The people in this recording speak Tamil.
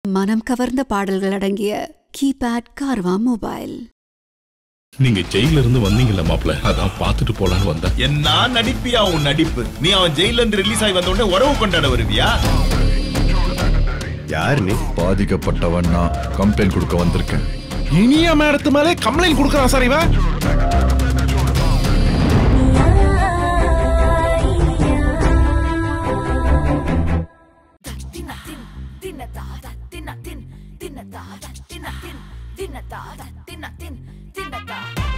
மனம் கவர்ந்த பாடல்கள் அடங்கிய கீபேட் கார்வா மொபைல் நீங்க ஜெயில இருந்து வந்தீங்கல்ல மாப்ள அதான் பாத்துட்டு போலான்னு வந்தேன் என்ன நடிப்பியா உன் நடிப்பு நீ அவன் ஜெயில இருந்து ரிலீஸ் ஆகி வந்த உடனே உறவு கொண்டாட வருவியா யார் நீ பாதிக்கப்பட்டவன் நான் கம்ப்ளைண்ட் கொடுக்க வந்திருக்கேன் இனிய மேடத்து மேலே கம்ப்ளைண்ட் கொடுக்கறான் சார் இவன் தின்னதா தின்னதா தின்னதா தின்னதா தின்னதா தின்னதா